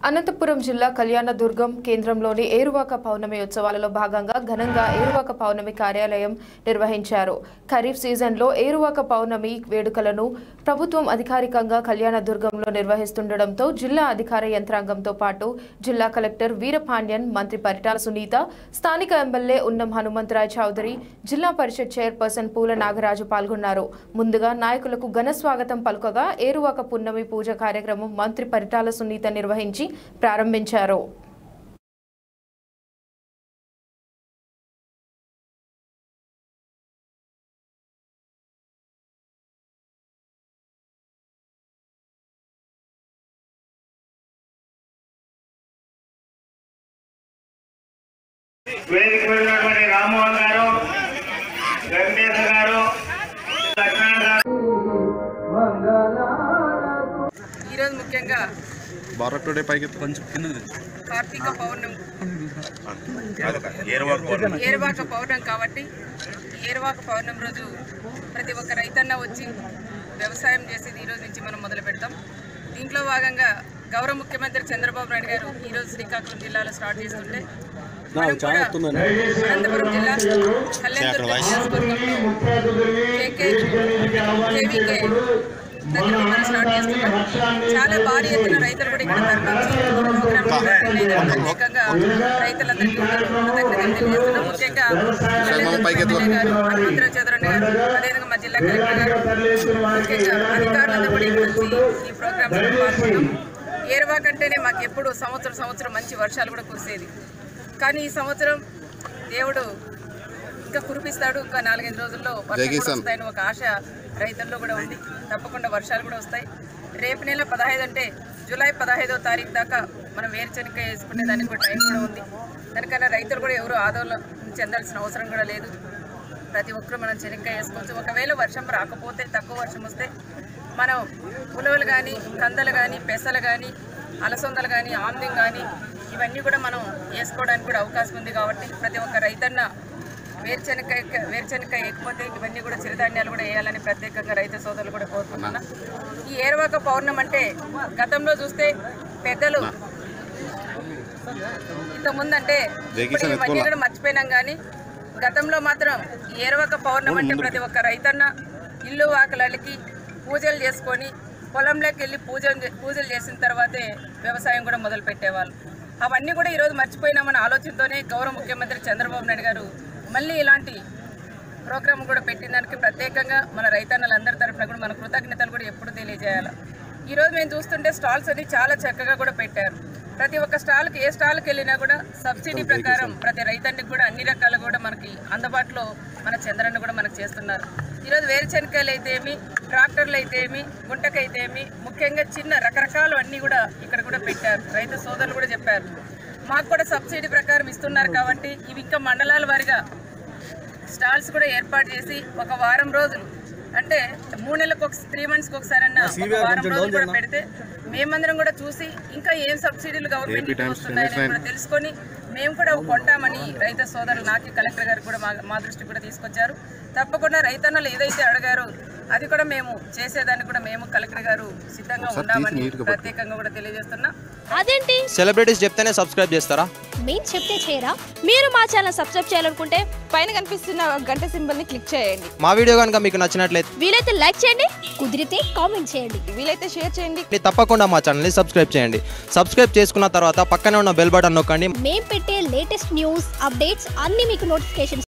అనంతపురం జిల్లా కళ్యాణదుర్గం కేంద్రంలోని ఏరువాక పౌర్ణమి ఉత్సవాలలో భాగంగా ఘనంగా ఏరువాక పౌర్ణమి కార్యాలయం నిర్వహించారు ఖరీఫ్ సీజన్లో ఏరువాక పౌర్ణమి వేడుకలను ప్రభుత్వం అధికారికంగా కళ్యాణదుర్గంలో నిర్వహిస్తుండటంతో జిల్లా అధికార యంత్రాంగంతో పాటు జిల్లా కలెక్టర్ వీరపాండ్యన్ మంత్రి పరిటాల సునీత స్థానిక ఎమ్మెల్యే ఉన్నం హనుమంతరాయ్ చౌదరి జిల్లా పరిషత్ చైర్పర్సన్ పూల నాగరాజు పాల్గొన్నారు ముందుగా నాయకులకు ఘన స్వాగతం పలుకగా ఏరువాక పున్నమి పూజ కార్యక్రమం మంత్రి పరిటాల సునీత నిర్వహించి ప్రారంభించారు వేదిక మీద ఉన్నటువంటి రామ్మోహన్ గారు వెంకటేశ గారు లక్ష్మణ్ గారు ఈరోజు ముఖ్యంగా భారత్ టుడే పైకి కొంచెం కింద కార్తీక పౌర్ణమి ఏరువాక పౌర్ణమి కాబట్టి ఈ ఏరువాక పౌర్ణమి రోజు ప్రతి ఒక్క రైతన్న వచ్చి వ్యవసాయం చేసేది ఈ రోజు నుంచి మనం మొదలు పెడతాం దీంట్లో భాగంగా గౌరవ ముఖ్యమంత్రి చంద్రబాబు నాయుడు గారు ఈ రోజు శ్రీకాకుళం జిల్లాలో స్టార్ట్ చేస్తుంటే మనం కూడా అనంతపురం జిల్లా కళ్యాణదుర్గం నియోజకవర్గంలో కేకే కేవీకే దగ్గర మనం స్టార్ట్ చేస్తున్నాం చాలా భారీ ఎత్తున రైతులు కూడా ఇక్కడ తరలించి ప్రోగ్రామ్ ప్రత్యేకంగా రైతులందరికీ కూడా కృతజ్ఞతలు తెలియజేస్తున్నాం ముఖ్యంగా ఎమ్మెల్యే గారు హనుమంతరావు చౌదరి గారు అదేవిధంగా మా జిల్లా కలెక్టర్ గారు ముఖ్యంగా అధికారులందరూ కూడా ఇక్కడ వచ్చి ఈ ప్రోగ్రామ్ పాల్గొన్నాం ఏరువా కంటేనే మాకు ఎప్పుడు సంవత్సరం సంవత్సరం మంచి వర్షాలు కూడా కురిసేది కానీ ఈ సంవత్సరం దేవుడు ఇంకా కురిపిస్తాడు ఇంకా నాలుగైదు రోజుల్లో వర్షాలు కూడా వస్తాయని ఒక ఆశ రైతుల్లో కూడా ఉంది తప్పకుండా వర్షాలు కూడా వస్తాయి రేపు నెల పదహైదు అంటే జూలై పదహైదో తారీఖు దాకా మనం వేరుశనగ వేసుకునే దానికి కూడా టైం కూడా ఉంది దానికన్నా రైతులు కూడా ఎవరు ఆందోళన చెందాల్సిన అవసరం కూడా లేదు ప్రతి ఒక్కరూ మనం చెనక్కాయ వేసుకోవచ్చు ఒకవేళ వర్షం రాకపోతే తక్కువ వర్షం వస్తే మనం ఉలవలు కానీ కందలు కానీ పెసలు కానీ అలసందలు కానీ ఆమ్దం కానీ ఇవన్నీ కూడా మనం వేసుకోవడానికి కూడా అవకాశం ఉంది కాబట్టి ప్రతి ఒక్క రైతన్న వేరుశనక్కాయ వేరుశనక్కాయ వేయకపోతే ఇవన్నీ కూడా చిరుధాన్యాలు కూడా వేయాలని ప్రత్యేకంగా రైతు సోదరులు కూడా కోరుకుంటున్నా ఈ ఏరువాక పౌర్ణం అంటే గతంలో చూస్తే పెద్దలు ఇంతకుముందు అంటే ఇప్పుడు ఇవన్నీ కూడా మర్చిపోయినాం కానీ గతంలో మాత్రం ఈ ఏరవక పౌర్ణమి అంటే ప్రతి ఒక్క రైతన్న ఇల్లు వాకలకి పూజలు చేసుకొని పొలంలోకి వెళ్ళి పూజ పూజలు చేసిన తర్వాతే వ్యవసాయం కూడా మొదలు పెట్టేవాళ్ళు అవన్నీ కూడా ఈరోజు మర్చిపోయినామన్న ఆలోచనతోనే గౌరవ ముఖ్యమంత్రి చంద్రబాబు నాయుడు గారు మళ్ళీ ఇలాంటి ప్రోగ్రామ్ కూడా పెట్టిన దానికి ప్రత్యేకంగా మన రైతన్నలందరి తరఫున కూడా మన కృతజ్ఞతలు కూడా ఎప్పుడు తెలియజేయాలి ఈరోజు మేము చూస్తుంటే స్టాల్స్ అది చాలా చక్కగా కూడా పెట్టారు ప్రతి ఒక్క స్టాల్కి ఏ స్టాల్కి వెళ్ళినా కూడా సబ్సిడీ ప్రకారం ప్రతి రైతానికి కూడా అన్ని రకాలు కూడా మనకి అందుబాటులో మన చంద్రన్న కూడా మనకు చేస్తున్నారు ఈరోజు వేరుశనకాయలు అయితే ఏమి ట్రాక్టర్లు అయితే ఏమి గుంటకైతే ఏమి ముఖ్యంగా చిన్న రకరకాలు అన్నీ కూడా ఇక్కడ కూడా పెట్టారు రైతు సోదరులు కూడా చెప్పారు మాకు కూడా సబ్సిడీ ప్రకారం ఇస్తున్నారు కాబట్టి ఇవి ఇంకా మండలాల వారిగా స్టాల్స్ కూడా ఏర్పాటు చేసి ఒక వారం రోజులు అంటే మూడు నెలలకు ఒక త్రీ మంత్స్కి ఒకసారి అన్న ఒక వారం రోజులు కూడా పెడితే మేమందరం కూడా చూసి ఇంకా ఏం సబ్సిడీలు గవర్నమెంట్ నుంచి వస్తున్నాయని కూడా తెలుసుకొని మేము కూడా కొంటామని రైతు సోదరులు నాకి కలెక్టర్ గారు కూడా మా మా దృష్టి కూడా తీసుకొచ్చారు తప్పకుండా రైతన్నలు ఏదైతే అడిగారో అది కూడా మేము చేసేదాన్ని కూడా మేము కలెక్టర్ గారు సిద్ధంగా ఉన్నామని ప్రత్యేకంగా కూడా తెలియజేస్తున్నాం అదేంటి సెలబ్రిటీస్ చెప్తేనే సబ్స్క్రైబ్ చేస్తారా మేము చెప్తే చేయరా మీరు మా ఛానల్ సబ్స్క్రైబ్ చేయాలనుకుంటే పైన కనిపిస్తున్న గంట సింబల్ ని క్లిక్ చేయండి మా వీడియో కనుక మీకు నచ్చినట్లయితే వీలైతే లైక్ చేయండి కుదిరితే కామెంట్ చేయండి వీలైతే షేర్ చేయండి తప్పకుండా మా ఛానల్ని సబ్స్క్రైబ్ చేయండి సబ్స్క్రైబ్ చేసుకున్న తర్వాత పక్కనే ఉన్న బెల్ బటన్ నొక్కండి మేము పెట్టే లేటెస్ట్ న్యూస్ అప్డేట్స్ అన్నీ మీకు నోటిఫికేషన్